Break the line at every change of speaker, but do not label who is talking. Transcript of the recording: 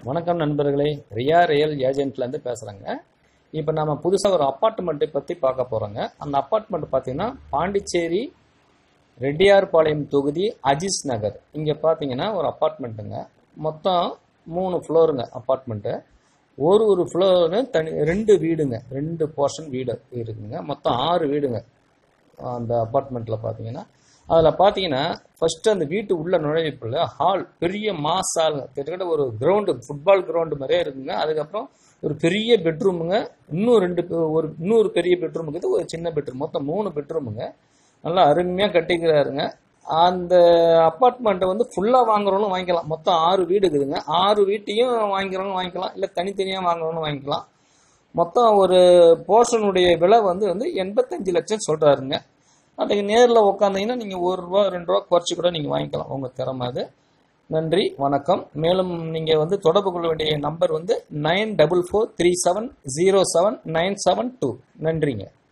வணக்கம் நண்பர்களே ரியா ரியல் ஏஜென்ட்லேருந்து பேசுகிறேங்க இப்போ நம்ம புதுசாக ஒரு அப்பார்ட்மெண்ட்டை பற்றி பார்க்க போகிறோங்க அந்த அப்பார்ட்மெண்ட் பார்த்தீங்கன்னா பாண்டிச்சேரி ரெட்டியார்பாளையம் தொகுதி அஜிஸ் நகர் இங்கே பார்த்தீங்கன்னா ஒரு அப்பார்ட்மெண்ட்டுங்க மொத்தம் மூணு ஃப்ளோருங்க அப்பார்ட்மெண்ட்டு ஒரு ஒரு ஃப்ளோரு தனி ரெண்டு வீடுங்க ரெண்டு போர்ஷன் வீடு இருக்குங்க மொத்தம் ஆறு வீடுங்க அந்த அப்பார்ட்மெண்ட்டில் பார்த்தீங்கன்னா அதில் பார்த்தீங்கன்னா ஃபர்ஸ்ட் அந்த வீட்டு உள்ள நுழைவுக்குள்ள ஹால் பெரிய மாஸ் ஹால் கிட்டத்தட்ட ஒரு கிரவுண்டு ஃபுட்பால் கிரவுண்டு மாதிரியே இருக்குங்க அதுக்கப்புறம் ஒரு பெரிய பெட்ரூமுங்க இன்னும் ரெண்டு பெ- ஒரு இன்னொரு பெரிய பெட்ரூம் இருக்குது ஒரு சின்ன பெட்ரூம் மொத்தம் மூணு பெட்ரூமுங்க நல்லா அருமையாக கட்டிக்கிறாருங்க அந்த அப்பார்ட்மெண்ட்டை வந்து ஃபுல்லாக வாங்குறவங்களும் வாங்கிக்கலாம் மொத்தம் ஆறு வீடு இருக்குதுங்க ஆறு வீட்டையும் வாங்கிக்கிறவங்க வாங்கிக்கலாம் இல்லை தனித்தனியாக வாங்குறவங்களும் வாங்கிக்கலாம் மொத்தம் ஒரு போர்ஷனுடைய விலை வந்து வந்து எண்பத்தஞ்சு லட்சம் சொல்கிறாருங்க அதுக்கு நேரில் உட்காந்தீங்கன்னா நீங்கள் ஒரு ரூபா ரெண்டு ரூபா குறைச்சி கூட நீங்கள் வாங்கிக்கலாம் உங்கள் திறமை அது நன்றி வணக்கம் மேலும் நீங்கள் வந்து தொடர்பு கொள்ள வேண்டிய நம்பர் வந்து nine double four three seven zero seven nine seven two நன்றிங்க